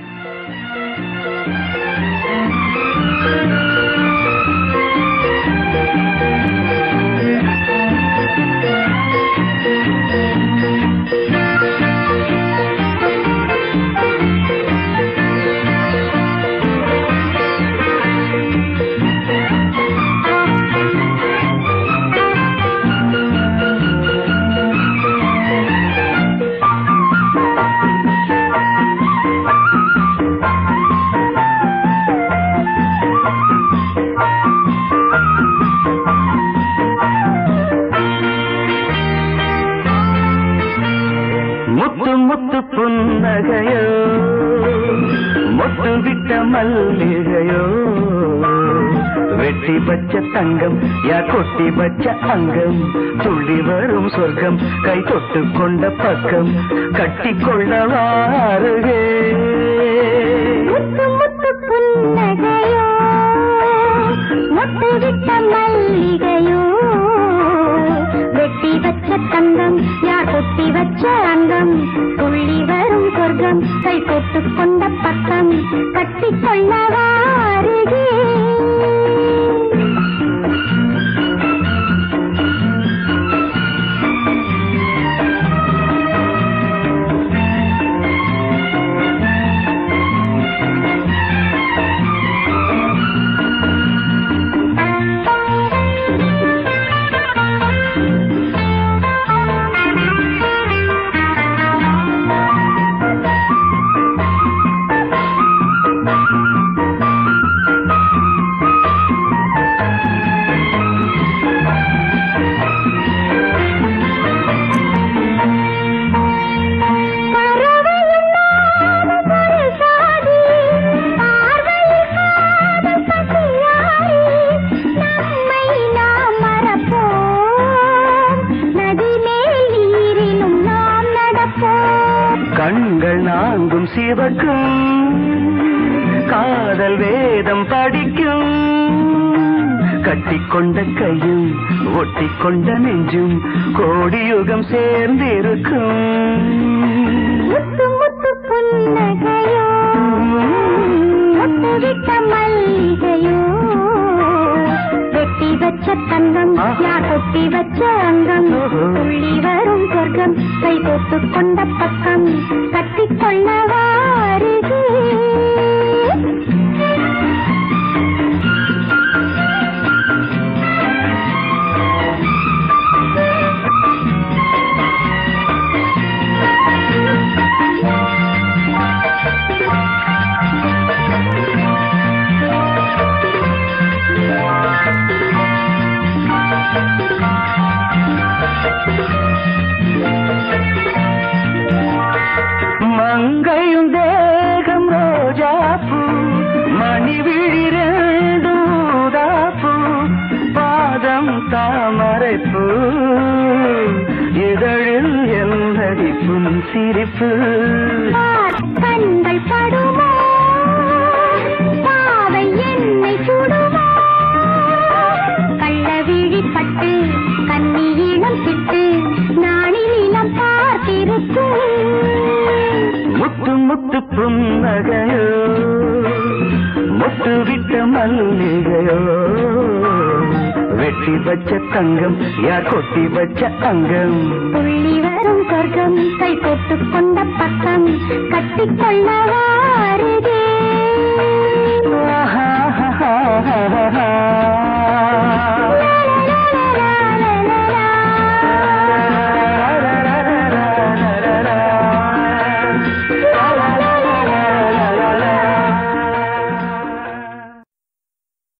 முத்து முத்து புன்னகையோ முத்து விட்ட மல்லிகையோ வெட்டி பச்ச தங்கம் யா கொட்டி பச்ச அங்கம் துள்ளி வரும் சொர்க்கம் கை தொட்டு கொண்ட பக்கம் கட்டி கொள்ள வாருகே முத்து முத்து புன்னகையோ முத்து விட்ட மல்லிகையோ வெட்டி வச்ச தங்கம் யார் கொட்டி வச்ச அங்கம் துள்ளி வரும் சொர்க்கம் கை கொட்டு கொண்ட பக்கம் கட்டி கொள்ள வாருகே பறவையும் நானும் ஒரு சாதி, பார்வையில் காதல் பசியாரி, நம்மை நாம் மறப்போம். நதி மேல் நீரிலும் நாம் நடப்போம் கண்கள் நான்கும் சிவக்கும் காதல் வேதம் படிக்கும் கட்டிக்கொண்ட கையும் ஒட்டிக்கொண்ட நெஞ்சும் கோடி யுகம் சேர்ந்திருக்கும் முத்து முத்து புன்னகையோ முத்து விட்ட மல்லிகையோ வெட்டி வச்ச தங்கம் யார் கொட்டி வச்ச அங்கம் துள்ளி வரும் சொர்க்கம் கை கொத்து கொண்ட பக்கம் கட்டிக்கொள்ள வாருகே மங்கையும் தேகம் ரோஜாப்பூ மணி விழிரூதாப்பூ பாதம் தாமரைப்பூ இதழில் எந்தடி புன் சிரிப்பு பார் கண்கள் படுமோ பாவை என்னை சுடுமோ கள்ள விழிப்பட்டு கன்னியிடம் சிட்டு நாளில் இளம் பார்த்திருக்கும் முத்து முத்து புன்னகையோ முத்து விட்ட மல்லிகையோ வெட்டி வச்ச தங்கம் யார் கொட்டி வச்ச அங்கம் துள்ளி வரும் சொர்க்கம் கை கொட்டு கொண்ட பக்கம் கட்டிக்கொள்ள வாருகே